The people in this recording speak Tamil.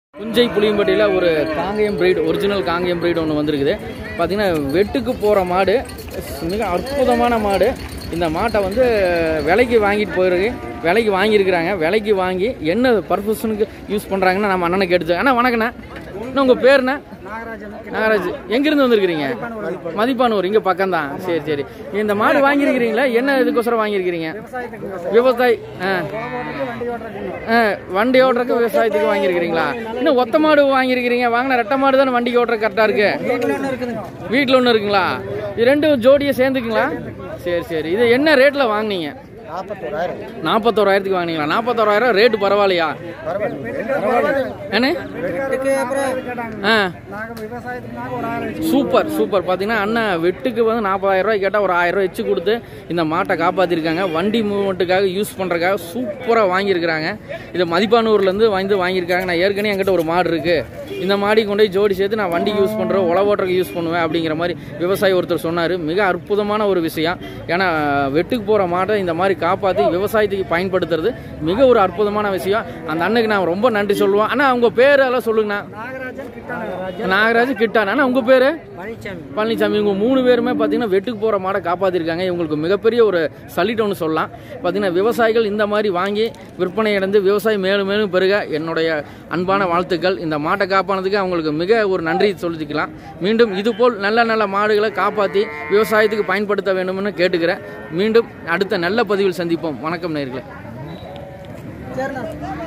புஞ்சை புளியம்பட்டியில் ஒரு Kangayam breed original Kangayam breed ஒன்று வந்திருக்குது பார்த்தீங்கன்னா வெட்டுக்கு போகிற மாடு மிக அற்புதமான மாடு இந்த மாட்டை வந்து விலைக்கு வாங்கிட்டு போயிருக்கு விலைக்கு வாங்கியிருக்கிறாங்க விலைக்கு வாங்கி என்ன பர்பஸனுக்கு யூஸ் பண்ணுறாங்கன்னு நம்ம அண்ணனை கேட்டு அண்ணா வணக்கண்ணா இன்னும் உங்கள் பேருண்ணா நாகராஜ் எங்கேருந்து வந்திருக்கிறீங்க மதிப்பானூர் இங்கே பக்கம் தான் சரி சரி இந்த மாடு வாங்கியிருக்கிறீங்களா என்ன இதுக்கோசரம் வாங்கியிருக்கிறீங்க விவசாயி ஆ ஆ, வண்டி ஓட்டுறதுக்கு விவசாயத்துக்கு வாங்கியிருக்கிறீங்களா இன்னும் ஒத்த மாடு வாங்கியிருக்கிறீங்க வாங்கின ரெட்டை மாடு தானே வண்டிக்கு ஓட்டுற கரெக்டாக இருக்கு வீட்டில் ஒன்று இருக்குங்களா இது ரெண்டும் ஜோடியை சேர்ந்துக்குங்களா சரி சரி இது என்ன ரேட்டில் வாங்குனீங்க நாற்பத்தோராயிரம் நாற்பத்தோராயிரத்துக்கு வாங்கினீங்களா நாற்பத்தோராயிரம் ரேட்டு பரவாயில்லையா என்ன ஆ சூப்பர் சூப்பர் பார்த்தீங்கன்னா அண்ணன் வெட்டுக்கு வந்து நாற்பதாயிரம் ரூபாய் கேட்டால் ஒரு ஆயிரம் ரூபாய் வச்சு கொடுத்து இந்த மாட்டை காப்பாற்றிருக்காங்க வண்டி மூவ்மெண்ட்டுக்காக யூஸ் பண்ணுறக்காக சூப்பராக வாங்கியிருக்கிறாங்க இது மதிப்பானூர்லேருந்து வந்து வாங்கியிருக்காங்க நான் ஏற்கனவே என்கிட்ட ஒரு மாடு இருக்குது இந்த மாடி கொண்டு போய் ஜோடி சேர்த்து நான் வண்டி யூஸ் பண்ணுறேன் உழவோட்டருக்கு யூஸ் பண்ணுவேன் அப்படிங்கிற மாதிரி விவசாயி ஒருத்தர் சொன்னார் மிக அற்புதமான ஒரு விஷயம் ஏன்னா வெட்டுக்கு போகிற மாட்டை இந்த மாதிரி காப்பாற்றி விவசாயத்துக்கு பயன்படுத்துறது மிக ஒரு அற்புதமான விஷயம் அந்த அண்ணனுக்கு நான் ரொம்ப நன்றி சொல்லுவேன் அண்ணா உங்கள் பேர் எல்லாம் சொல்லுங்கண்ணா நாகராஜ் கிட்டான் அண்ணா உங்கள் பேர் பழனிசாமி இவங்க மூணு பேருமே பார்த்தீங்கன்னா வெட்டுக்கு போகிற மாடை காப்பாற்றிருக்காங்க இவங்களுக்கு மிகப்பெரிய ஒரு சலிட் ஒன்று சொல்லலாம் பார்த்தீங்கன்னா விவசாயிகள் இந்த மாதிரி வாங்கி விற்பனை அடைந்து விவசாயம் மேலும் மேலும் பெருக என்னுடைய அன்பான வாழ்த்துக்கள் இந்த மாட்டை காப்பானதுக்கு அவங்களுக்கு மிக ஒரு நன்றி சொல்லிக்கலாம் மீண்டும் இதுபோல் நல்ல நல்ல மாடுகளை காப்பாற்றி விவசாயத்துக்கு பயன்படுத்த வேண்டும்னு கேட்டுக்கிறேன் மீண்டும் அடுத்த நல்ல பதிவில் சந்திப்போம் வணக்கம் நேர்களே சரிண்ணா